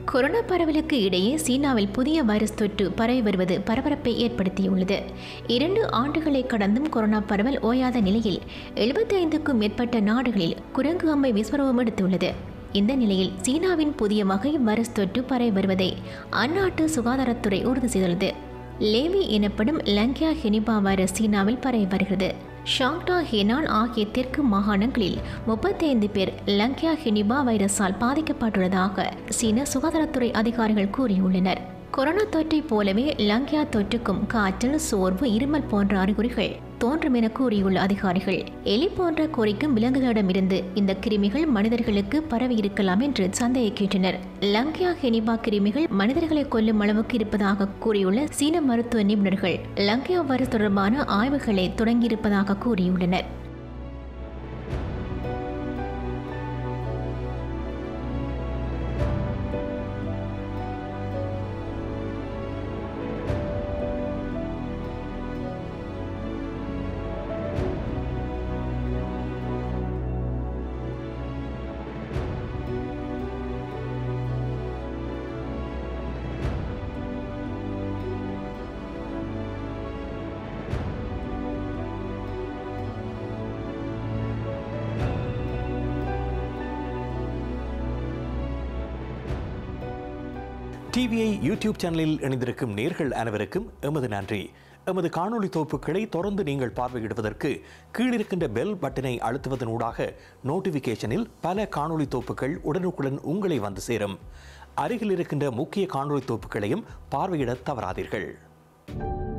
corona பரவலுக்கு இடையே சீனாவில் புதிய வைரஸ் தொற்று பரவி வருவது பரபரப்பை ஏற்படுத்தியுள்ளது இரண்டு ஆண்டுகளை கடந்தும் கொரோனா பரவல் ஓயாத நிலையில் எழுபத்தி ஐந்துக்கும் மேற்பட்ட நாடுகளில் குரங்கு அம்மை விஸ்வரூபம் எடுத்துள்ளது இந்த நிலையில் சீனாவின் புதிய வகை வைரஸ் தொற்று பரவி வருவதை அந்நாட்டு சுகாதாரத்துறை உறுதி செய்துள்ளது லேவி எனப்படும் லங்கியா ஹெனிபா வைரஸ் சீனாவில் பரவி வருகிறது ஷாங்டா ஹெனான் ஆகிய தெற்கு மாகாணங்களில் முப்பத்தைந்து பேர் லங்கியா ஹெனிபா வைரஸால் பாதிக்கப்பட்டுள்ளதாக சீன சுகாதாரத்துறை அதிகாரிகள் கூறியுள்ளனர் கொரோனா தொற்றைப் போலவே லங்கியா தொற்றுக்கும் காய்ச்சல் சோர்வு இருமல் போன்ற அறிகுறிகள் தோன்றும் என கூறியுள்ள அதிகாரிகள் எலி போன்ற கொறிக்கும் விலங்குகளிடமிருந்து இந்த கிருமிகள் மனிதர்களுக்கு பரவி இருக்கலாம் என்று சந்தேகிக்கின்றனர் லங்கியா ஹெனிபா கிருமிகள் மனிதர்களை கொல்லும் அளவுக்கு இருப்பதாக கூறியுள்ள சீன மருத்துவ நிபுணர்கள் லங்கியா வைரஸ் தொடர்பான ஆய்வுகளை தொடங்கியிருப்பதாக கூறியுள்ளனர் டிவிஐ யூடியூப் சேனலில் இணைந்திருக்கும் நேர்கள் அனைவருக்கும் எமது நன்றி எமது காணொளி தொகுப்புகளை தொடர்ந்து நீங்கள் பார்வையிடுவதற்கு கீழிருக்கின்ற பெல் பட்டனை அழுத்துவதன் ஊடாக நோட்டிஃபிகேஷனில் பல காணொளி தொகுப்புகள் உடனுக்குடன் உங்களை வந்து சேரும் அருகில் இருக்கின்ற முக்கிய காணொளி தொகுப்புகளையும் பார்வையிட தவறாதீர்கள்